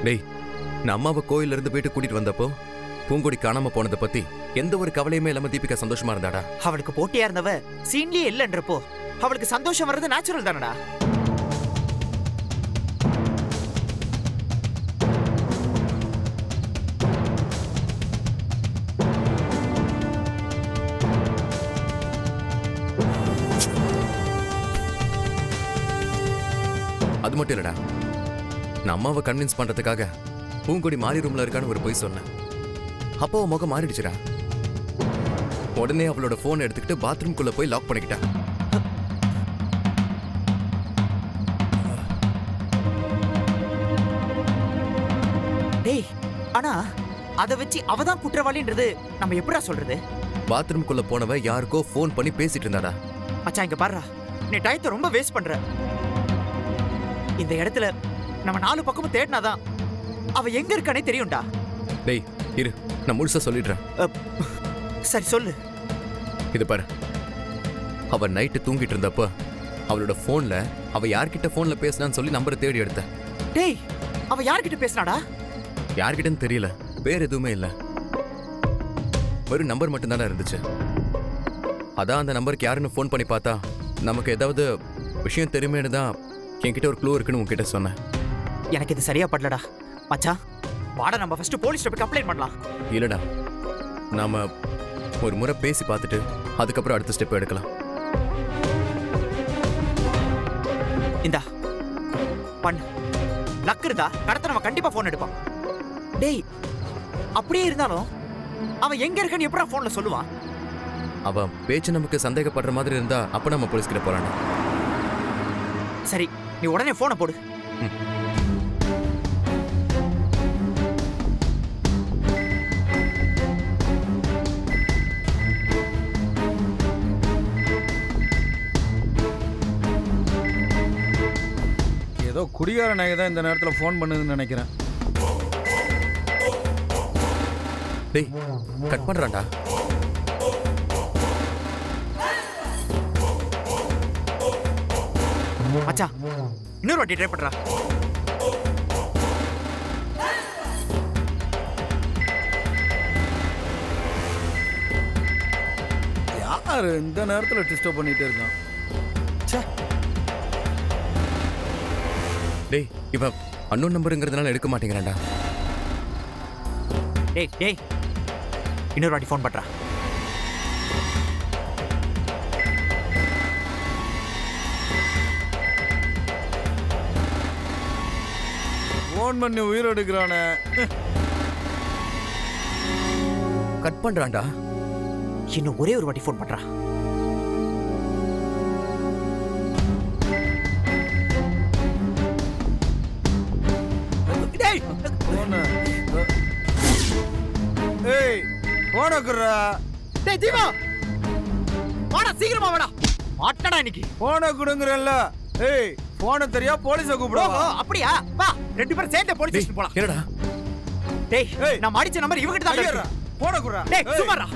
டேய் நான் அம்மாவை கோயில்ல இருந்து வீட்டுக்கு கூட்டிட்டு வந்தப்போ பூங்கொடி காணாம போனதை பத்தி எந்த ஒரு கவலையுமே இல்லாம தீபிகா சந்தோஷமா இருந்தாடா அவளுக்கு போட்டியா இருந்தவ சீன்லயே இல்லன்றப்போ அவளுக்கு சந்தோஷம் வர்றது நேச்சுரல் தானடா அது மட்டும் இல்லடா நான் அம்மாவை கன்வின்ஸ் பண்றதுக்காக பூங்கொடி மாறி ரூம்ல இருக்கான்னு ஒரு பொய் சொன்னேன் அப்போ அவ முகம் மாறிடுச்சுடா உடனே அவளோட போன் எடுத்துக்கிட்டு பாத்ரூம்குள்ள போய் லாக் பண்ணிக்கிட்டா டேய் ஆனா அத வச்சு அவ தான் குற்றவாளின்றது நம்ம எப்படிடா சொல்றது பாத்ரூம்குள்ள போனவ யாருக்கோ ஃபோன் பண்ணி பேசிட்டு இருந்தாடா மச்சான் இங்க பாருடா நீ டயத்தை ரொம்ப வேஸ்ட் பண்ற இந்த இடத்துல நம்ம நாலு பக்கமும் தேடினாதான் அவ எங்க இருக்கானே தெரியும்டா டேய் இரு நான் முழுசா சொல்லிடுறேன் அப், சரி சொல்லு இது பாரு அவ நைட்டு தூங்கிட்டு இருந்தப்ப அவளோட போன்ல அவ யார்கிட்ட போன்ல பேசினான்னு சொல்லி நம்பரை தேடி எடுத்தேன் டேய் அவ யார்கிட்ட பேசினாடா யார்கிட்டன்னு தெரியல பேர் எதுவுமே இல்ல வெறும் நம்பர் மட்டும்தானே இருந்துச்சு அதான் அந்த நம்பருக்கு யாருன்னு ஃபோன் பண்ணி பார்த்தா நமக்கு ஏதாவது விஷயம் தெரியுமேனு தான் என்கிட்ட ஒரு க்ளூ இருக்குன்னு உன்கிட்ட சொன்னேன் எனக்கு இது சரியா படலடா மச்சான் வாடா நம்ம ஃபர்ஸ்ட் போலீஸ்ல போய் கம்ப்ளைண்ட் பண்ணலாம் இல்லடா நாம ஒரு முறை பேசி பார்த்துட்டு அதுக்கப்புறம் அடுத்த ஸ்டெப் எடுக்கலாம் இந்தா பண்ணு லக் இருந்தா கடத்த நம்ம கண்டிப்பா போன் எடுப்பான் டேய் அப்படியே இருந்தாலும் அவன் எங்க இருக்கன்னு எப்படா போன்ல சொல்லுவான் அவ பேச்சு நமக்கு சந்தேகப்படுற மாதிரி இருந்தா அப்ப நம்ம போலீஸ் கிட்ட போறாங்க சரி நீ உடனே போனை போடு ஏதோ குடிகார நாயை தான் இந்த நேரத்தில் ஃபோன் பண்ணுதுன்னு நினைக்கிறேன் டேய் கட் பண்றான்டா மச்சான் இன்னொரு வாட்டி ட்ரை பண்றா யார் இந்த நேரத்தில் டிஸ்டர்ப் பண்ணிட்டு இருக்கான் ச்சே டேய் இவன் அன்னோன் நம்பருங்கிறதுனால எடுக்க மாட்டேங்கிறான்டா டேய் டேய் இன்னொரு வாட்டி ஃபோன் பண்றா ஃபோன் பண்ணி உயிர் எடுக்கிறானே கட் பண்றான்டா இன்னும் ஒரே ஒரு வாட்டி ஃபோன் பண்றா டேய் ஃபோனு ஏய் ஃபோனை குடுறா டேய் தீபா வாடா சீக்கிரமா வாடா மாட்டடா இன்னைக்கு ஃபோனை கொடுங்குறல்ல ஏய் ஃபோனை தெரியா போலீஸை ஓஹோ கூப்பிடுவா அப்படியா வா ரெண்டு பேரும் சேர்ந்து போலீஸ் டேய் ஸ்டேஷன் போலாம் என்னடா டேய் ஏய். நான் அடிச்ச நம்பர் இவகிட்ட தான் ஐயரா இருக்கு ஃபோனை குடுறா டேய் சும்மாடா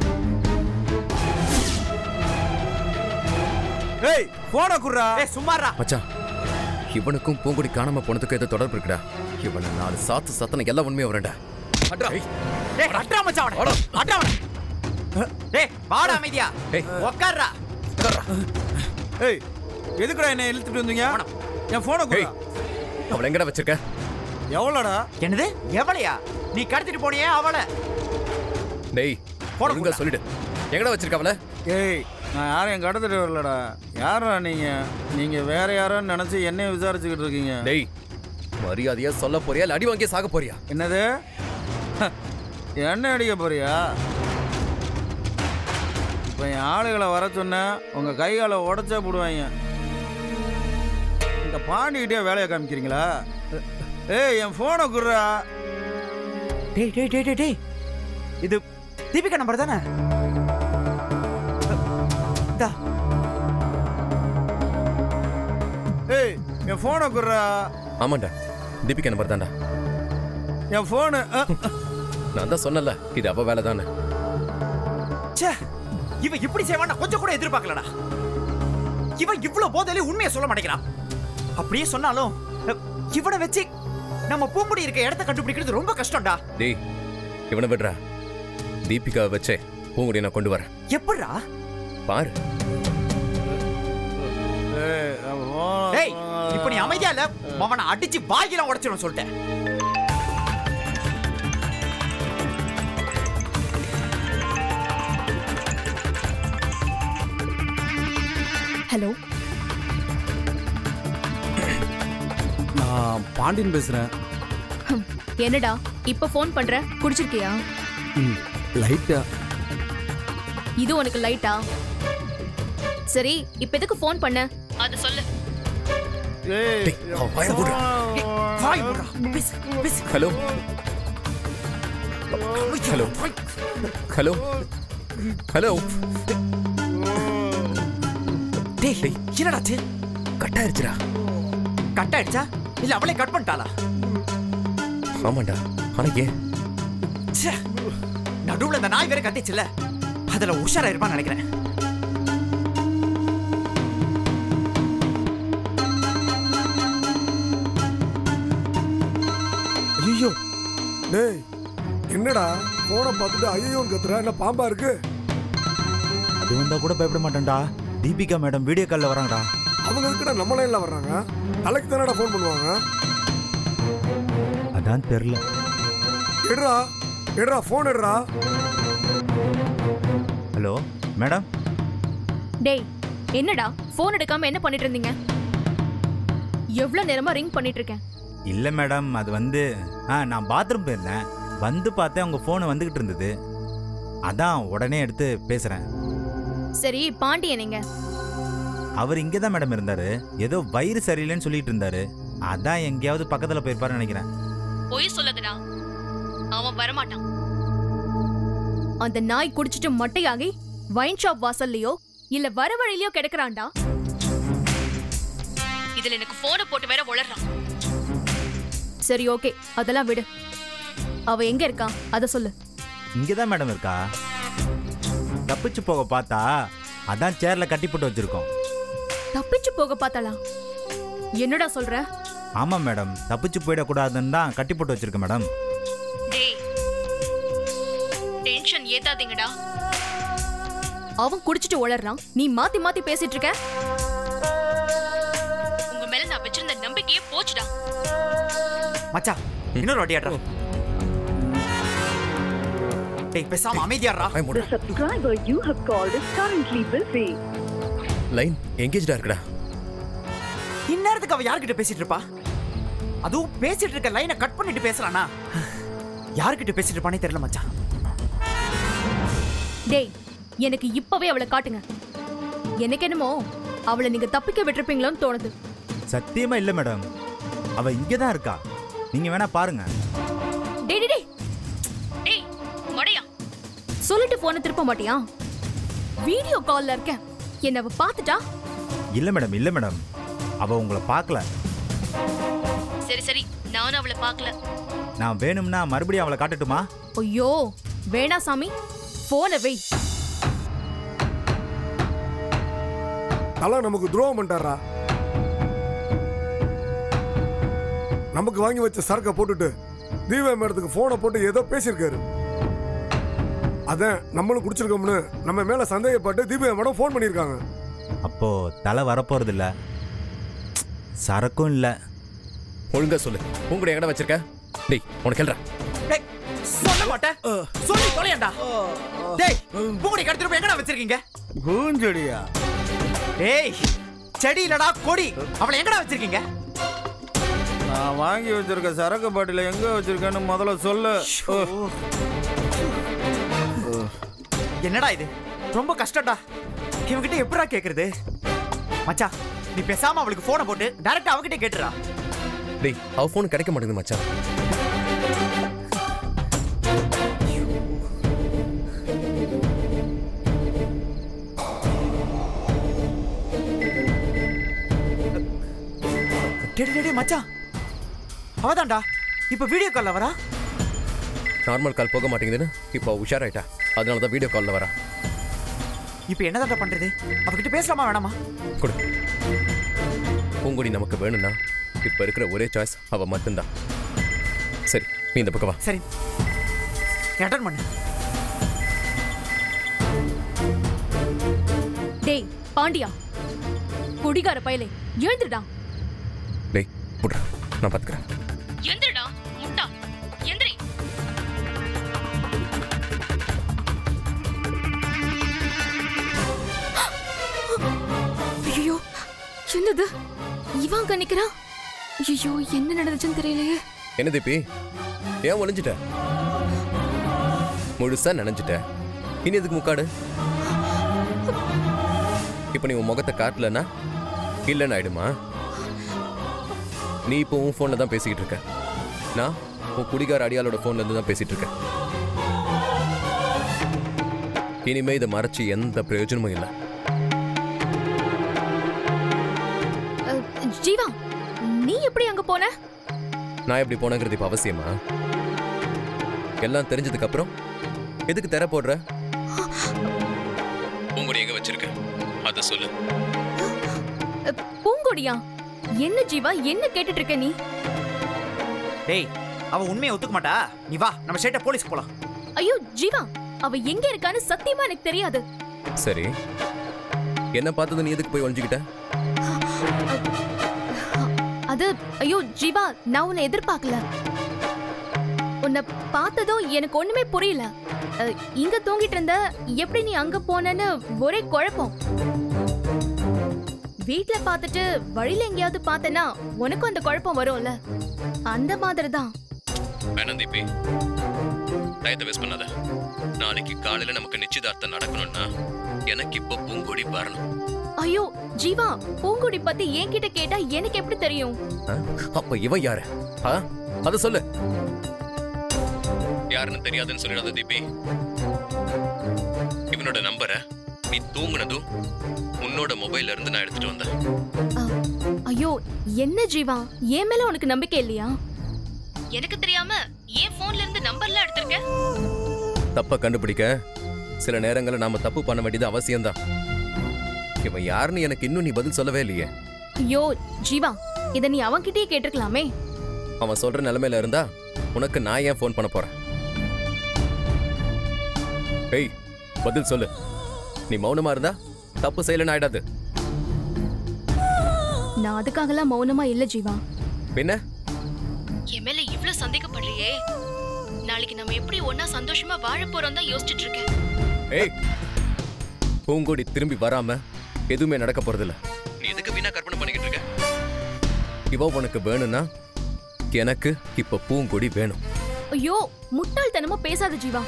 ஏய் ஃபோனை குடுறா டேய் சும்மாடா மச்சான் இவனுக்கும் பூங்குடி காணாம போனதுக்கும் ஏதோ தொடர்பு இருக்குடா இவனை நாலு சாத்து சத்தனை எல்லா உண்மையும் வரேன்டா அட்ரா டேய் அட்ரா மச்சான் அவன வாடா. அட்ரா அவன டேய் வாடா அமைதியா ஏய். உட்கார்றா ஏய் எதுக்குடா என்ன இழுத்துட்டு வந்தீங்க போடா. என் ஃபோனை ஏய் குடுறா அவளை எங்கடா வச்சிருக்க எவ்வளோடா என்னது எவளையா நீ கடத்திட்டு போனியே அவளை டேய் போடா, ஒழுங்கா போடா. சொல்லிடு எங்கடா வச்சிருக்க அவளை ஏய் நான் யாரையும் கடத்திட்டு வரலடா யாரா நீங்க நீங்க வேற யாரோன்னு நினைச்சு என்னைய விசாரிச்சுக்கிட்டு இருக்கீங்க டேய் மரியாதையா சொல்ல போறியா இல்ல அடி வாங்கியே சாக போறியா என்னது என்ன அடிக்க போறியா இப்போ என் ஆளுகளை வர சொன்னேன் உங்க கை காலை உடச்சே போடுவாங்க இந்த பாண்டிக்கிட்டே வேலையை காமிக்கிறீங்களா ஏய் என் ஃபோனை குடுறா டேய் டேய் டேய் டேய் டேய் இது தீபிகா நம்பர் தானே இந்தா ஏய் என் ஃபோனை குடுறா ஆமாண்டா தீபிகா நம்பர் தான்டா என் ஃபோனு நான் தான் சொன்னல இது அவ வேலை தானே ச்சே இவன் இப்படி செய்வான் கொஞ்சம் கூட எதிர்பார்க்கலடா இவன் இவ்ளோ போதையில உண்மையை சொல்ல மாட்டேங்கிறான் அப்படியே சொன்னாலும் அஹ், இவனை வச்சு நம்ம பூங்குடி இருக்க இடத்த கண்டுபிடிக்கிறது ரொம்ப கஷ்டம்டா டேய் இவனை விடுறா தீபிகாவை வச்சே பூங்குடி நான் கொண்டு வரேன் எப்படிடா பாரு ஏய், அவன் போன- டேய் இப்போ நீ அமைதியா இல்ல அவனை அடிச்சு வாயிலாம் உடைச்சிடும் சொல்லிட்டேன் ஹலோ நான் பாண்டியன் பேசுகிறேன் ஹம், என்னடா இப்ப ஃபோன் பண்ற குடிச்சிருக்கியா ம் லைட்டா இது உனக்கு லைட்டா சரி இப்ப எதுக்கு ஃபோன் பண்ண அது சொல்லு ஏய், டேய், அவன் வாயை மூடுறா. வாய் மூடுடா. பேசு பேசு ஹலோ ஹலோ ஹலோ ஹலோ டேய் என்னடாச்சு கட் ஆயிருச்சுடா கட் ஆயிடுச்சா இல்ல அவளே கட் பண்ணிட்டாளா ஆமாண்டா ஆனா ஏன் ச்சே. நடுவுல இந்த நாய் வேற கத்திச்சுல அதுல உஷாரா இருப்பான்னு நினைக்கிறேன் ஐயோ டேய் என்னடா போனை பார்த்துட்டு ஐயோன்னு கத்துற என்ன பாம்பா இருக்கு அது வந்தா கூட பயப்பட மாட்டேன்டா தீபிகா மேடம் வீடியோ காலில் வராங்கடா அவங்க எதுக்குடா நம்ம லைன்ல வர்றாங்க தலைக்கு தானடா ஃபோன் பண்ணுவாங்க அதான் தெரில எடுறா எடுறா ஃபோன் எடுறா ஹலோ மேடம் டேய் என்னடா ஃபோன் எடுக்காம என்ன பண்ணிட்டு இருந்தீங்க எவ்வளவு நேரமா ரிங் பண்ணிட்டு இருக்கேன் இல்லை மேடம் அது வந்து ஆ நான் பாத்ரூம் போயிருந்தேன் வந்து பார்த்தேன் உங்கள் ஃபோன் வந்துக்கிட்டு இருந்தது அதான் உடனே எடுத்து பேசுகிறேன் சரி பாண்டியன் எங்க அவர் இங்கே தான் மேடம் இருந்தார் ஏதோ வயிறு சரியில்லைன்னு சொல்லிட்டு இருந்தாரு அதான் எங்கேயாவது பக்கத்தில் போயிருப்பாருன்னு நினைக்கிறேன் பொய் சொல்லதுடா அவன் வரமாட்டான் அந்த நாய் குடிச்சிட்டு மட்டையாகி வைன் ஷாப் வாசல்லையோ இல்ல வர வழியிலயோ கிடக்குறான்டா இதுல எனக்கு போனை போட்டு வேற உளறான் சரி ஓகே அதெல்லாம் விடு அவ எங்க இருக்கான் அத சொல்லு இங்கே தான் மேடம் இருக்கா தப்பிச்சு போக பார்த்தா அதான் சேரில் கட்டி போட்டு வச்சுருக்கோம் தப்பிச்சு போக பார்த்தாளா என்னடா சொல்ற ஆமாம் மேடம் தப்பிச்சு போயிடக்கூடாதுன்னு தான் கட்டி போட்டு வச்சுருக்கேன் மேடம் டேய் டென்ஷன் ஏத்தாதீங்கடா அவன் குடிச்சிட்டு உளறான் நீ மாத்தி மாத்தி பேசிட்டு இருக்க உங்க மேல நான் வச்சிருந்த நம்பிக்கையே போச்சுடா மச்சான் இன்னொரு வாட்டி ஆடுறா டேய் பேசாம அமைதியாடுறா வாயை மூடு. The subscriber you have called is currently busy. Line எங்கேஜ்டா இருக்குடா இந்நேரத்துக்கு அவ யார்கிட்ட பேசிட்டு இருப்பா அதுவும் பேசிட்டு இருக்க லைனை கட் பண்ணிட்டு பேசுறானா யார்கிட்ட பேசிட்டு இருப்பானே தெரியல மச்சான் டேய் எனக்கு இப்பவே அவளை காட்டுங்க எனக்கு என்னமோ அவளை நீங்க தப்பிக்க விட்டுருப்பீங்களோன்னு தோணுது சத்தியமா இல்லை மேடம் அவ இங்கே தான் இருக்கா நீங்கள் வேணா பாருங்க டேய் டேய், டேய் டேய் மடையா சொல்லிட்டு போன திருப்ப மாட்டியா வீடியோ கால்ல இருக்கேன் என்ன அவ பாத்துட்டா இல்லை மேடம் இல்லை மேடம் அவ உங்களை பார்க்கல சரி சரி நானும் அவளை பார்க்கல நான் வேணும்னா மறுபடியும் அவளை காட்டட்டுமா ஐயோ வேணா சாமி போன வை தலை நமக்கு துரோகம் பண்ணிட்டாரா நமக்கு வாங்கி வச்ச சரக்கை போட்டுட்டு தீபா மேடத்துக்கு போனை போட்டு ஏதோ பேசியிருக்காரு அதான் நம்மளும் குடிச்சிருக்கோம்னு நம்ம மேல சந்தேகப்பட்டு தீபா மேடம் ஃபோன் பண்ணியிருக்காங்க அப்போ தலை வரப்போறது இல்ல சரக்கும் இல்லை ஒழுங்கா சொல்லு பூங்குடி எங்கடா வச்சிருக்க டேய் உனக்கு கேள்றா டேய் சொல்ல மாட்டேன் சொல்லி தொலையண்டா டேய் பூங்குடி கடத்திட்டு எங்கடா வச்சிருக்கீங்க பூஞ்செடியா டேய் செடி இல்லடா கொடி அவளை எங்கடா வச்சிருக்கீங்க நான் வாங்கி வச்சிருக்க சரக்கு பாட்டில எங்க வச்சிருக்கேன்னு முதல்ல சொல்லு என்னடா இது ரொம்ப கஷ்டம்டா இவங்கிட்ட எப்படா கேக்குறது மச்சான் நீ பேசாம அவளுக்கு போனை போட்டு டைரக்டா அவகிட்ட கேட்டுறா டேய் அவ ஃபோன் கிடைக்க மாட்டேங்குது மச்சான் டேடி டேடி மச்சான் அவதான்டா இப்ப வீடியோ கால்ல வரா நார்மல் கால் போக மாட்டேங்குதுன்னு இப்போ உஷாராயிட்டா அதனால தான் வீடியோ காலில் வரா இப்ப என்னதான்டா பண்றது அவகிட்ட பேசலாமா வேணாமா கொடு பூங்குடி நமக்கு வேணும்னா இப்போ இருக்கிற ஒரே சாய்ஸ் அவ மட்டும்தான் நீ இந்த பக்கம் வா சரி அட்டன் பண்ணு டேய் பாண்டியா குடிகார பயலே எழுந்துடா டேய் புட்றா நான் பார்த்துக்கிறேன் எந்திரடா முட்டா எந்திரி ஐயோ என்னது இவன் அங்க நிக்கிறான் ஐயோ என்ன நடந்துச்சுன்னு தெரியலையே என்ன தீபி ஏன் ஒளிஞ்சிட்ட முழுசா நினைஞ்சிட்ட இனி எதுக்கு முக்காடு இப்போ நீ உன் முகத்தை காட்டலன்னா இல்லைன்னு ஆயிடுமா நீ இப்போ உன் ஃபோனில் தான் பேசிக்கிட்டு இருக்க நான் உன் குடிகார அடியாளோட ஃபோன்ல இருந்து தான் பேசிட்டு இருக்கேன் இனிமே இதை மறைச்சு எந்த பிரயோஜனமும் இல்லை அஹ், ஜீவா நீ எப்படி அங்க போன நான் எப்படி போனங்கிறது இப்போ அவசியமா எல்லாம் தெரிஞ்சதுக்கு அப்புறம் எதுக்கு தெர போடுற உங்களுடைய எங்க வச்சிருக்க அத சொல்லு அஹ், பூங்கொடியா என்ன ஜீவா என்ன கேட்டுட்டு இருக்க நீ டேய் அவ உண்மையை ஒத்துக்க மாட்டா நீ வா நம்ம ஸ்ட்ரைட்டா போலீஸ்க்கு போலாம் ஐயோ ஜீவா அவ எங்க இருக்கான்னு சத்தியமா எனக்கு தெரியாது சரி என்ன பார்த்தது நீ எதுக்கு போய் ஒழிஞ்சுக்கிட்ட அது ஐயோ ஜீவா நான் உன்னை எதிர்பார்க்கல உன்னை பார்த்ததும் எனக்கு ஒண்ணுமே புரியல அஹ், இங்க தூங்கிட்டு இருந்த எப்படி நீ அங்க போனன்னு ஒரே குழப்பம் வீட்ல பார்த்துட்டு வழியில எங்கேயாவது பார்த்தனா உனக்கும் அந்த குழப்பம் வரும்ல அந்த மாதிரி தான் வேணாம் தீபி டயத்தை வேஸ்ட் பண்ணாத நாளைக்கு காலையில நமக்கு நிச்சயதார்த்தம் நடக்கணும்னா எனக்கு இப்போ பூங்கொடி வரணும் ஐயோ ஜீவா பூங்குடி பத்தி என்கிட்ட கேட்டா எனக்கு எப்படி தெரியும் ஆ? அப்ப இவன் யாரு ஆ? அத சொல்லு யாருன்னு தெரியாதுன்னு சொல்லிடாத தீபி இவனோட நம்பரை நீ தூங்குனதும் உன்னோட மொபைல்ல இருந்து நான் எடுத்துட்டு வந்தேன் அஹ், ஐயோ என்ன ஜீவா என் மேல உனக்கு நம்பிக்கை இல்லையா எனக்கு தெரியாம ஏன் போன்ல இருந்து நம்பர்லாம் எடுத்திருக்க தப்ப கண்டுபிடிக்க சில நேரங்களில் நாம தப்பு பண்ண வேண்டியது அவசியம்தான் இவன் யாருன்னு எனக்கு இன்னும் நீ பதில் சொல்லவே இல்லையே ஐயோ ஜீவா இத நீ அவன்கிட்டயே கேட்டிருக்கலாமே அவன் சொல்ற நிலைமையில இருந்தா உனக்கு நான் ஏன் ஃபோன் பண்ண போறேன் ஏய் பதில் சொல்லு நீ மௌனமா இருந்தா தப்பு செய்யலன்னு ஆயிடாது நான் அதுக்காகலாம் மௌனமா இல்ல ஜீவா பின்ன என் மேல இவ்ளோ சந்தேகப்படுறியே நாளைக்கு நம்ம எப்படி ஒன்னா சந்தோஷமா வாழ போறோம் தான் யோசிச்சுட்டு இருக்கேன் ஏய் பூங்கொடி திரும்பி வராம எதுவுமே நடக்க போறதில்ல நீ எதுக்கு வீணா கற்பனை பண்ணிக்கிட்டு இருக்க இவ உனக்கு வேணும்னா எனக்கு இப்ப பூங்கொடி வேணும் ஐயோ முட்டாள்தனமா பேசாத ஜீவா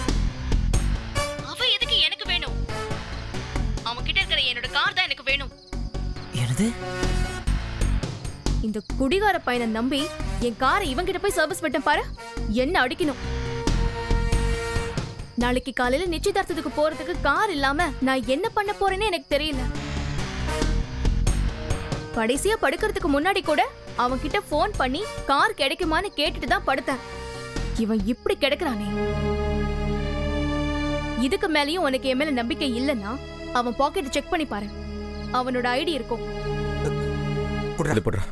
அவ எதுக்கு எனக்கு வேணும் அவன் கிட்ட இருக்கிற என்னோட கார் தான் எனக்கு வேணும் என்னது இந்த குடிகார பையனை நம்பி என் காரை இவங்கிட்ட போய் சர்வீஸ் விட்டேன் பாரு என்ன அடிக்கணும் நாளைக்கு காலையில நிச்சயதார்த்தத்துக்கு போறதுக்கு கார் இல்லாம நான் என்ன பண்ண போறேன்னு எனக்கு தெரியல கடைசியா படுக்கிறதுக்கு முன்னாடி கூட அவன் கிட்ட ஃபோன் பண்ணி கார் கிடைக்குமான்னு கேட்டுட்டு தான் படுத்தேன் இவன் இப்படி கிடைக்கிறானே இதுக்கு மேலயும் உனக்கு என் மேல நம்பிக்கை இல்லைன்னா அவன் பாக்கெட் செக் பண்ணி பாரு அவனோட ஐடி இருக்கும் இது போடுறா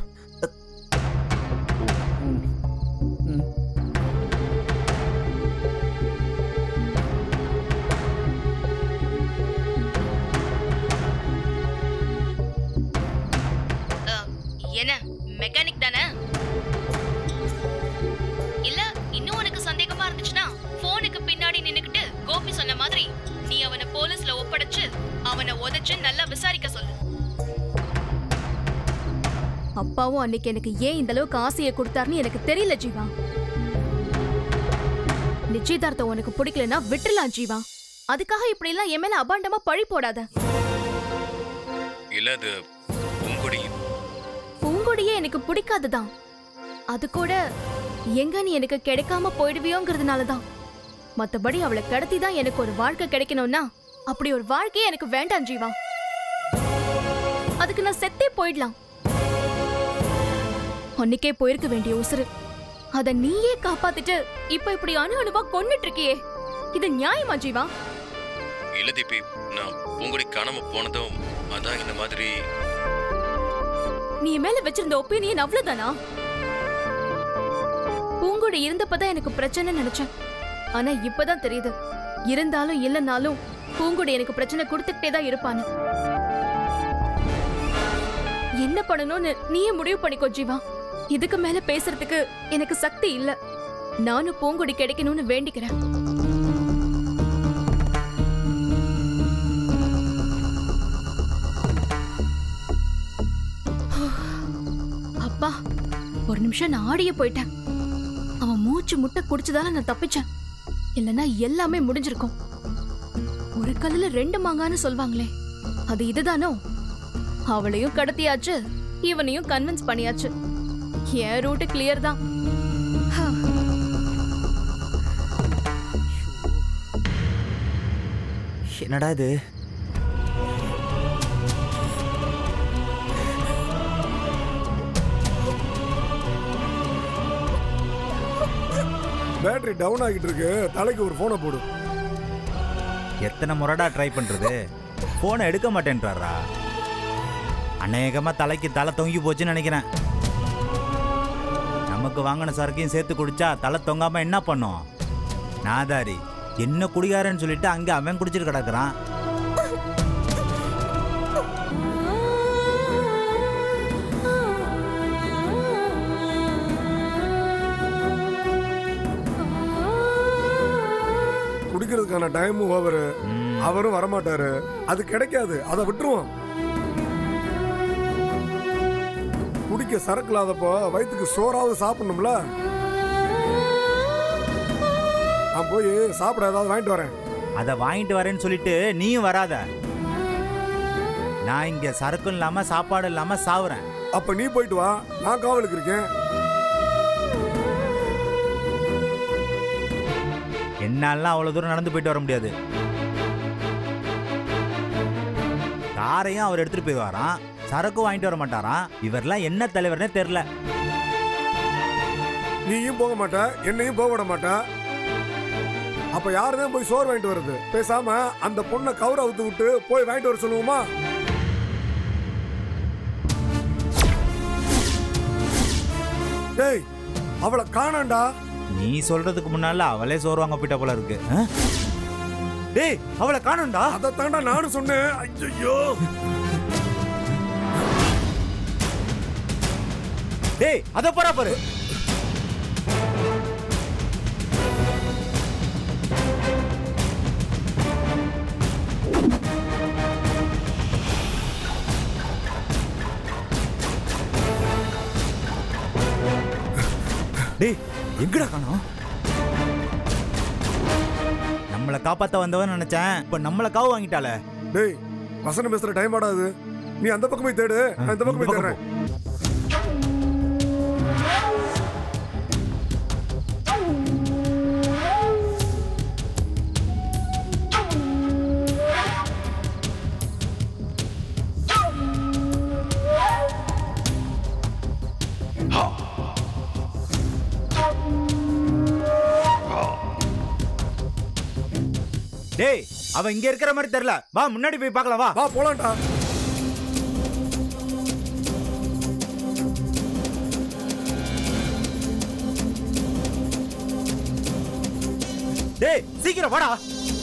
என்ன மெக்கானிக் தானே இல்ல இன்னும் உனக்கு சந்தேகமா இருந்துச்சுன்னா போனுக்கு பின்னாடி நின்னுக்கிட்டு கோபி சொன்ன மாதிரி நீ அவனை போலீஸ்ல ஒப்படைச்சு அவனை உதைச்சு நல்லா விசாரிக்க சொல்லு அப்பாவும் அன்னைக்கு எனக்கு ஏன் இந்த அளவுக்கு ஆசையை கொடுத்தாருன்னு எனக்கு தெரியல ஜீவா நிச்சயதார்த்தம் உனக்கு பிடிக்கலன்னா விட்டுலாம் ஜீவா அதுக்காக இப்படி எல்லாம் என் மேல அபாண்டமா பழி போடாத இல்ல அது பூங்கொடி பூங்கொடியே எனக்கு பிடிக்காதுதான் அது கூட எங்க நீ எனக்கு கிடைக்காம போயிடுவியோங்கிறதுனால தான் மத்தபடி அவளை கடத்தி தான் எனக்கு ஒரு வாழ்க்கை கிடைக்கணும்னா அப்படி ஒரு வாழ்க்கையே எனக்கு வேண்டாம் ஜீவா அதுக்கு நான் செத்தே போயிடலாம் அன்னைக்கே போயிருக்க வேண்டிய உசுரு அத நீயே காப்பாத்திட்டு இப்ப இப்படி அணு அணுவா கொன்னுட்டு இருக்கியே இது நியாயமா ஜீவா இல்ல தீபி நான் பூங்கொடி காணாம போனதும் அதான் இந்த மாதிரி நீ என் மேல வச்சிருந்த ஒப்பீனியன் அவ்வளவுதானா பூங்குடி பூங்கொடி இருந்தப்பதான் எனக்கு பிரச்சனை நினைச்சேன் ஆனா இப்பதான் தெரியுது இருந்தாலும் இல்லைனாலும் பூங்கொடி எனக்கு பிரச்சனை கொடுத்துக்கிட்டே தான் இருப்பான்னு என்ன பண்ணணும்னு நீயே முடிவு பண்ணிக்கோ ஜீவா இதுக்கு மேல பேசுறதுக்கு எனக்கு சக்தி இல்ல நானும் பூங்கொடி கிடைக்கணும்னு வேண்டிக்கிறேன் அப்பா ஒரு நிமிஷம் நான் ஆடியே போயிட்டேன் அவன் மூச்சு முட்டை குடிச்சதால நான் தப்பிச்சேன் இல்லனா எல்லாமே முடிஞ்சிருக்கும் ஒரு கல்லுல ரெண்டு மாங்கான்னு சொல்வாங்களே அது இதுதானோ அவளையும் கடத்தியாச்சு இவனையும் கன்வின்ஸ் பண்ணியாச்சு என் ரூட் கிளியர் தான் ஹா. என்னடா இது பேட்டரி டவுன் ஆகிட்டு இருக்கு தலைக்கு ஒரு போனை போடு எத்தனை முறைடா ட்ரை பண்றது போனை எடுக்க மாட்டேன்றாரா அநேகமா தலைக்கு தலை தொங்கி போச்சுன்னு நினைக்கிறேன் நமக்கு வாங்கின சரக்கையும் சேர்த்து குடிச்சா தலை தொங்காம என்ன பண்ணும் நாதாரி என்ன குடிகாரன்னு சொல்லிட்டு அங்க அவன் குடிச்சிட்டு கிடக்குறான் குடிக்கிறதுக்கான டைமும் ஓவரு ம். அவரும் வரமாட்டாரு அது கிடைக்காது அதை விட்டுருவோம் குடிக்க சரக்கு இல்லாதப்போ வயிற்றுக்கு சோறாவது சாப்பிடணும்ல நான் போய் சாப்பிட ஏதாவது வாங்கிட்டு வரேன் அதை வாங்கிட்டு வரேன்னு சொல்லிட்டு நீயும் வராத நான் இங்க சரக்கும் இல்லாம சாப்பாடு இல்லாம சாவுறேன் அப்ப நீ போயிட்டு வா நான் காவலுக்கு இருக்கேன் என்னாலாம் அவ்வளவு தூரம் நடந்து போயிட்டு வர முடியாது காரையும் அவர் எடுத்துட்டு போயிடுவாராம் சரக்கும் வாங்கிட்டு வர மாட்டாராம் இவரெல்லாம் என்ன தலைவர்னே தெரியல நீயும் போக மாட்ட என்னையும் போக விட மாட்ட அப்ப யாருதான் போய் சோறு வாங்கிட்டு வருது பேசாம அந்த பொண்ணை கவுர அவுத்து விட்டு போய் வாங்கிட்டு வர சொல்லுவோமா டேய் அவளை காணாண்டா நீ சொல்றதுக்கு முன்னால அவளே சோறு வாங்க போயிட்ட போல இருக்கு ஆ? டேய் அவளை காணும்டா அதை தாண்டா நானும் சொன்னேன் ஐயோ டேய் அத போறா பாரு டேய் எங்கடா காணோம் நம்மளை காப்பாத்த வந்தவன் நினைச்சேன் இப்ப நம்மளை காவு வாங்கிட்டாளே டேய் வசனம் பேசுற டைம் ஆடாது நீ அந்த பக்கமே தேடு நான் இந்த பக்கமே இந்த பக்கம் தேடுறேன் டேய் அவன் இங்க இருக்கிற மாதிரி தெரியல வா முன்னாடி போய் பார்க்கலாம் வா வா போலாம்டா டேய் சீக்கிரம் வாடா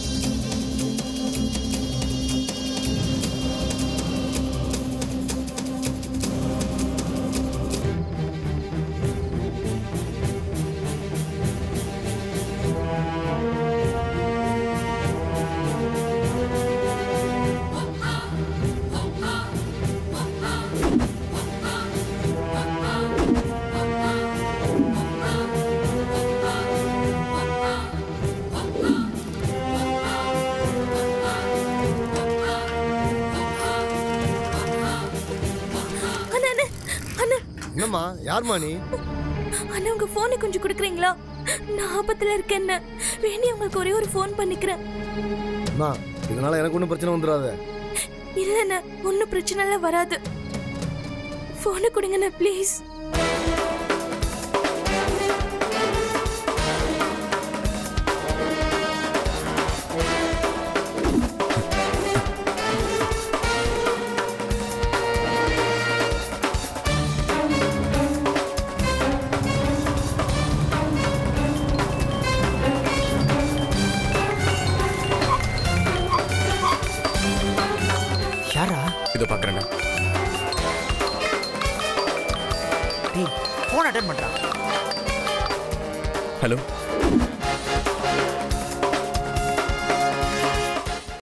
அண்ணா அண்ணா அண்ணா என்னம்மா யார்மா நீ அண்ணா உங்க போனை கொஞ்சம் கொடுக்குறீங்களா நான் ஆபத்துல இருக்கேன் வேண்டி உங்களுக்கு ஒரே ஒரு ஃபோன் பண்ணிக்கிறேன் அம்மா இதனால எனக்கு ஒன்றும் பிரச்சனை வந்துடாத இல்லைண்ணா ஒன்றும் பிரச்சனை எல்லாம் வராது ஃபோனை கொடுங்கண்ணா ப்ளீஸ் இதோ பார்க்குறேண்ணா டேய் ஃபோன் அட்டன் பண்றா ஹலோ